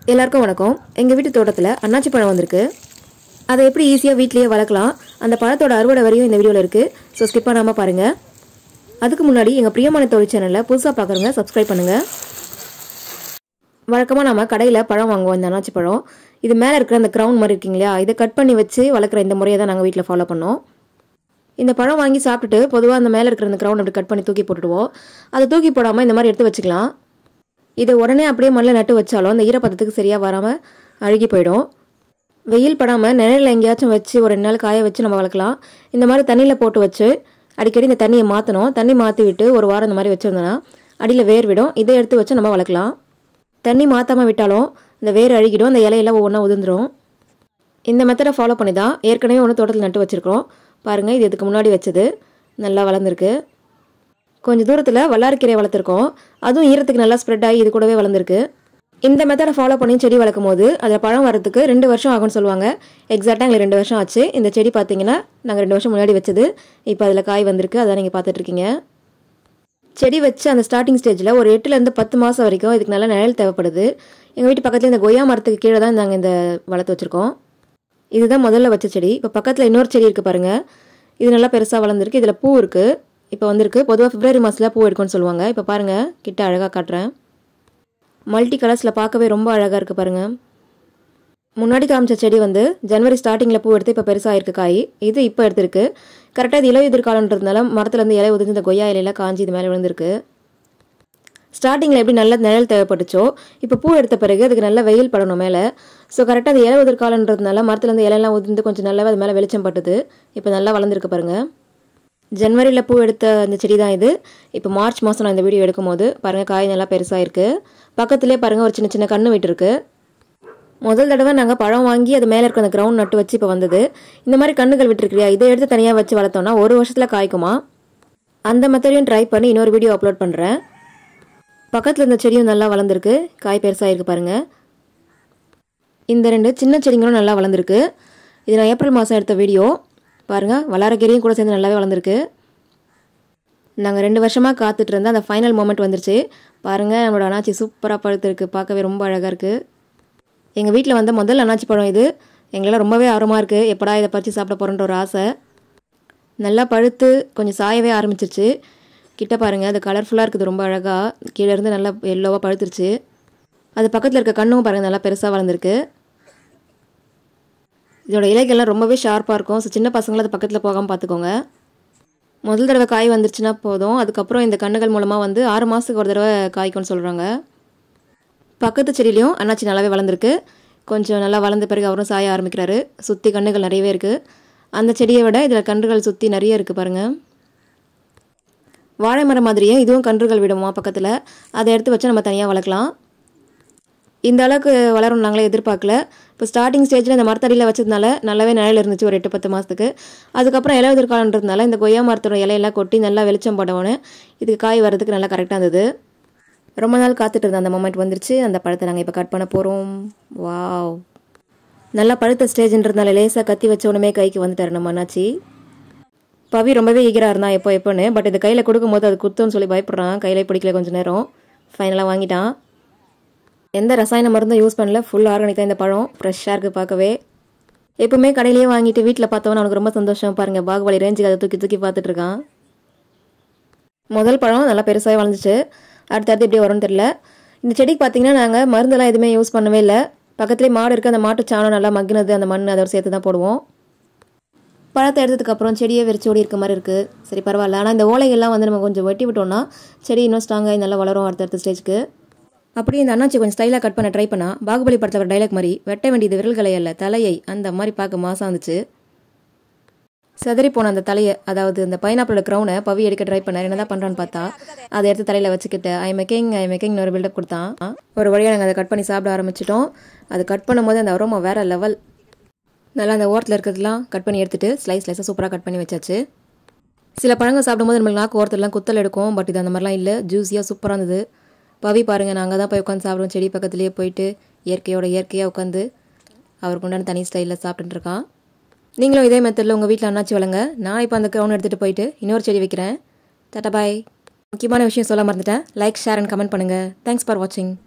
எல்லாருக்கும் வணக்கம் எங்கள் வீட்டு தோட்டத்தில் அன்னாச்சி பழம் வந்திருக்கு அதை எப்படி ஈஸியாக வீட்லேயே வளர்க்கலாம் அந்த பழத்தோட அறுவடை வரையும் இந்த வீடியோவில் இருக்குது ஸோ ஸ்கிப் பண்ணாமல் பாருங்கள் அதுக்கு முன்னாடி எங்கள் பிரியமான தொழில் சேனலில் புதுசாக பார்க்குறவங்க சப்ஸ்கிரைப் பண்ணுங்கள் வழக்கமாக நம்ம கடையில் பழம் வாங்குவோம் இந்த அன்னாச்சி பழம் இது மேலே இருக்கிற அந்த க்ரௌன் மாதிரி இருக்கீங்க இல்லையா இதை கட் பண்ணி வச்சு வளர்க்குற இந்த முறையை தான் நாங்கள் வீட்டில் ஃபாலோ பண்ணோம் இந்த பழம் வாங்கி சாப்பிட்டுட்டு பொதுவாக அந்த மேலே இருக்கிற அந்த க்ரௌன் அப்படி கட் பண்ணி தூக்கி போட்டுடுவோம் அதை தூக்கி போடாமல் இந்த மாதிரி எடுத்து வச்சுக்கலாம் இதை உடனே அப்படியே மண்ணில் நட்டு வச்சாலும் அந்த ஈரப்பதத்துக்கு சரியாக வராமல் அழுகி போயிடும் வெயில் படாமல் நிழலில் எங்கேயாச்சும் வச்சு ஒரு ரெண்டு நாள் காய வச்சு நம்ம வளர்க்கலாம் இந்த மாதிரி தண்ணியில் போட்டு வச்சு அடிக்கடி இந்த தண்ணியை மாற்றணும் தண்ணி மாற்றி விட்டு ஒரு வாரம் இந்த மாதிரி வச்சுருந்தோன்னா அடியில் வேர் விடும் இதை எடுத்து வச்சு நம்ம வளர்க்கலாம் தண்ணி மாற்றாமல் விட்டாலும் இந்த வேர் அழுகிடும் அந்த இலையெல்லாம் ஒவ்வொன்றா உதிர்ந்துடும் இந்த மெத்தடை ஃபாலோ பண்ணி தான் ஏற்கனவே ஒன்று தோட்டத்தில் நட்டு வச்சுருக்கோம் பாருங்கள் இது இதுக்கு முன்னாடி வச்சது நல்லா வளர்ந்துருக்கு கொஞ்சம் தூரத்தில் வல்லாரக்கீரை வளர்த்துருக்கோம் அதுவும் ஈரத்துக்கு நல்லா ஸ்ப்ரெட் ஆகி இது கூடவே வளர்ந்துருக்கு இந்த மெத்தடை ஃபாலோ பண்ணி செடி வளர்க்கும் போது அதில் பழம் வரதுக்கு ரெண்டு வருஷம் ஆகும்னு சொல்லுவாங்க எக்ஸாக்டாக எங்களுக்கு ரெண்டு வருஷம் ஆச்சு இந்த செடி பார்த்தீங்கன்னா நாங்கள் ரெண்டு வருஷம் முன்னாடி வச்சது இப்போ அதில் காய் வந்திருக்கு அதான் நீங்கள் பார்த்துட்ருக்கீங்க செடி வச்சு அந்த ஸ்டார்டிங் ஸ்டேஜில் ஒரு எட்டுலேருந்து பத்து மாதம் வரைக்கும் இதுக்கு நல்ல நிழல் தேவைப்படுது எங்கள் வீட்டு பக்கத்தில் இந்த கொய்யா மரத்துக்கு கீழே தான் நாங்கள் இந்த வளர்த்து வச்சுருக்கோம் இதுதான் முதல்ல வச்ச செடி இப்போ பக்கத்தில் இன்னொரு செடி இருக்குது பாருங்கள் இது நல்லா பெருசாக வளர்ந்துருக்கு இதில் பூ இருக்குது இப்போ வந்திருக்கு பொதுவாக பிப்ரவரி மாதத்தில் பூ எடுக்கும்னு சொல்லுவாங்க இப்போ பாருங்கள் கிட்ட அழகாக காட்டுறேன் மல்டி கலர்ஸில் பார்க்கவே ரொம்ப அழகாக இருக்குது பாருங்கள் முன்னாடி காமிச்ச செடி வந்து ஜனவரி ஸ்டார்டிங்கில் பூ எடுத்து இப்போ பெருசாக இருக்கு காய் இது இப்போ எடுத்திருக்கு கரெக்டாக இது இலையுதிர் காலன்றதுனால மரத்துலேருந்து இலை உதிர்ந்து இந்த கொய்யா இலையில காஞ்சி இது மேலே விழுந்திருக்கு ஸ்டார்டிங்கில் எப்படி நல்ல நிழல் தேவைப்பட்டுச்சோ இப்போ பூ எடுத்த பிறகு அதுக்கு நல்ல வெயில் படணும் மேலே ஸோ கரெக்டாக அது இலை உதிர்காலன்றதுனால மரத்துலேருந்து இலையெல்லாம் உதிர்ந்து கொஞ்சம் நல்லாவே அது மேலே வெளிச்சம் பட்டுது இப்போ நல்லா வளர்ந்துருக்கு பாருங்கள் ஜனவரியில் பூ எடுத்த இந்த செடி தான் இது இப்போ மார்ச் மாதம் நான் இந்த வீடியோ எடுக்கும் போது பாருங்கள் காய் நல்லா பெருசாக இருக்குது பக்கத்துலேயே பாருங்கள் ஒரு சின்ன சின்ன கன்று விட்டுருக்கு முதல் தடவை நாங்கள் பழம் வாங்கி அது மேலே இருக்க அந்த கிரவுண்ட் நட்டு வச்சு இப்போ வந்தது இந்த மாதிரி கண்ணுகள் விட்டுருக்கியா இதை எடுத்து தனியாக வச்சு வளர்த்தோம்னா ஒரு வருஷத்தில் காய்க்குமா அந்த மெத்தடையும் ட்ரை பண்ணி இன்னொரு வீடியோ அப்லோட் பண்ணுறேன் பக்கத்தில் இருந்த செடியும் நல்லா வளர்ந்துருக்கு காய் பெருசாக இருக்கு பாருங்கள் இந்த ரெண்டு சின்ன செடிங்களும் நல்லா வளர்ந்துருக்கு இது நான் ஏப்ரல் மாதம் எடுத்த வீடியோ பாருங்கள் வளாரக்கீரையும் கூட சேர்ந்து நல்லாவே வளர்ந்துருக்கு நாங்கள் ரெண்டு வருஷமாக காத்துட்டு இருந்தோம் அந்த ஃபைனல் மூமெண்ட் வந்துருச்சு பாருங்கள் நம்மளோட அனாச்சி சூப்பராக பழுத்துருக்கு பார்க்கவே ரொம்ப அழகாக இருக்குது எங்கள் வீட்டில் வந்த முதல் அன்னாச்சி பழம் இது எங்களால் ரொம்பவே ஆர்வமாக இருக்குது எப்படா இதை பறித்து சாப்பிட போகிறோன்ற ஒரு ஆசை நல்லா பழுத்து கொஞ்சம் சாயவே ஆரம்பிச்சிருச்சு கிட்ட பாருங்கள் அது கலர்ஃபுல்லாக இருக்குது ரொம்ப அழகாக கீழே இருந்து நல்லா எல்லோவாக பழுத்துருச்சு அது பக்கத்தில் இருக்க கண்ணும் பாருங்கள் நல்லா பெருசாக வளர்ந்துருக்கு இதோட இலைகள்லாம் ரொம்பவே ஷார்ப்பாக இருக்கும் ஸோ சின்ன பசங்களும் அது பக்கத்தில் போகாமல் பார்த்துக்கோங்க முதல் தடவை காய் வந்துருச்சுன்னா போதும் அதுக்கப்புறம் இந்த கண்ணுகள் மூலமாக வந்து ஆறு மாதத்துக்கு ஒரு தடவை காய்க்கும்னு சொல்கிறாங்க பக்கத்து செடியிலையும் அண்ணாச்சி நல்லாவே வளர்ந்துருக்கு கொஞ்சம் நல்லா வளர்ந்த பிறகு அவரும் சாய ஆரம்பிக்கிறாரு சுற்றி கண்ணுகள் நிறையவே இருக்குது அந்த செடியை விட இதில் கன்றுகள் சுற்றி நிறைய இருக்குது பாருங்கள் வாழை மரம் மாதிரியே இதுவும் கன்றுகள் விடுமா பக்கத்தில் அதை எடுத்து வச்சு நம்ம தனியாக வளர்க்கலாம் இந்த அளவுக்கு வளரும் நாங்களே எதிர்பார்க்கல இப்போ ஸ்டார்டிங் ஸ்டேஜில் இந்த மரத்தடியில் வச்சதுனால நல்லாவே நிழல் இருந்துச்சு ஒரு எட்டு பத்து மாதத்துக்கு அதுக்கப்புறம் இலை எதிர்காலன்றதுனால இந்த கொய்யா மரத்தோட இலையெல்லாம் கொட்டி நல்லா வெளிச்சம் படவுன்னு இதுக்கு காய் வர்றதுக்கு நல்லா கரெக்டாக இருந்தது ரொம்ப நாள் காத்துட்டு இருந்த அந்த மொமெண்ட் வந்துருச்சு அந்த பழத்தை நாங்கள் இப்போ கட் பண்ண போகிறோம் வாவ் நல்லா பழுத்த ஸ்டேஜ்ன்றதுனால லேசாக கத்தி வச்ச உடனே கைக்கு வந்துட்டார் நம்ம அண்ணாச்சி பவி ரொம்பவே ஈகராக இருந்தான் எப்போ எப்போன்னு பட் இது கையில் கொடுக்கும்போது அது குத்துன்னு சொல்லி பயப்படுறான் கையிலே பிடிக்கல கொஞ்சம் நேரம் ஃபைனலாக வாங்கிட்டான் எந்த ரசாயன மருந்தும் யூஸ் பண்ணல ஃபுல் ஆர்கானிக் தான் இந்த பழம் ஃப்ரெஷ்ஷாக இருக்குது பார்க்கவே எப்பவுமே கடையிலேயே வாங்கிட்டு வீட்டில் பார்த்தவன் அவனுக்கு ரொம்ப சந்தோஷம் பாருங்கள் பாகுபலி ரேஞ்சுக்கு அதை தூக்கி தூக்கி பார்த்துட்டு இருக்கான் முதல் பழம் நல்லா பெருசாகவே வளர்ந்துச்சு அடுத்தடுத்து எப்படி வரும்னு தெரியல இந்த செடிக்கு பார்த்தீங்கன்னா நாங்கள் மருந்தெல்லாம் எதுவுமே யூஸ் பண்ணவே இல்லை பக்கத்துலேயே மாடு இருக்குது அந்த மாட்டு சாணம் நல்லா மக்கினது அந்த மண் அதோட சேர்த்து தான் போடுவோம் பழத்தை எடுத்ததுக்கப்புறம் செடியே வெறிச்சு ஓடி இருக்க மாதிரி இருக்குது சரி பரவாயில்ல ஆனால் இந்த ஓலைகள்லாம் வந்து நம்ம கொஞ்சம் வெட்டி விட்டோம்னா செடி இன்னும் ஸ்ட்ராங்காகி நல்லா வளரும் அடுத்தடுத்த ஸ்டேஜ்க்கு அப்படியே இந்த அண்ணாச்சி கொஞ்சம் ஸ்டைலாக கட் பண்ண ட்ரை பண்ணா பாகுபலி படத்தில் ஒரு டைலாக் மாதிரி வெட்ட வேண்டியது விரல்களை அல்ல தலையை அந்த மாதிரி பார்க்க மாசம் வந்துச்சு செதறி போன அந்த தலையை அதாவது இந்த பைனாப்பிளோட க்ரௌனை பவி எடுக்க ட்ரை பண்ணார் என்னதான் பண்ணுறான்னு பார்த்தா அதை எடுத்து தலையில் வச்சுக்கிட்டு ஐ மேக்கிங் ஐ மேக்கிங் ஒரு பில்டப் கொடுத்தான் ஒரு வழியாக நாங்கள் அதை கட் பண்ணி சாப்பிட ஆரம்பிச்சிட்டோம் அது கட் பண்ணும்போது அந்த அரோமா வேற லெவல் நல்லா அந்த ஓரத்தில் இருக்கிறதுலாம் கட் பண்ணி எடுத்துட்டு ஸ்லைஸ் ஸ்லைஸாக சூப்பராக கட் பண்ணி வச்சாச்சு சில பழங்கள் சாப்பிடும்போது நம்மளுக்கு நாக்கு ஓரத்துலலாம் குத்தல் எடுக்கும் பட் இது அந்த மாதிரிலாம் இல்லை ஜூஸியாக சூப்பராக இருந்தது பவி பாருங்கள் நாங்கள் தான் போய் உட்காந்து சாப்பிடுவோம் செடி பக்கத்துலேயே போயிட்டு இயற்கையோட இயற்கையாக உட்காந்து அவருக்கு உண்டான தனி ஸ்டைலில் சாப்பிட்டுட்டு இருக்கான் நீங்களும் இதே மெத்தடில் உங்கள் வீட்டில் அண்ணாச்சி வளங்க நான் இப்போ அந்த க்ரௌன் எடுத்துகிட்டு போயிட்டு இன்னொரு செடி வைக்கிறேன் டாட்டா பாய் முக்கியமான விஷயம் சொல்ல மறந்துட்டேன் லைக் ஷேர் அண்ட் கமெண்ட் பண்ணுங்கள் தேங்க்ஸ் ஃபார் வாட்சிங்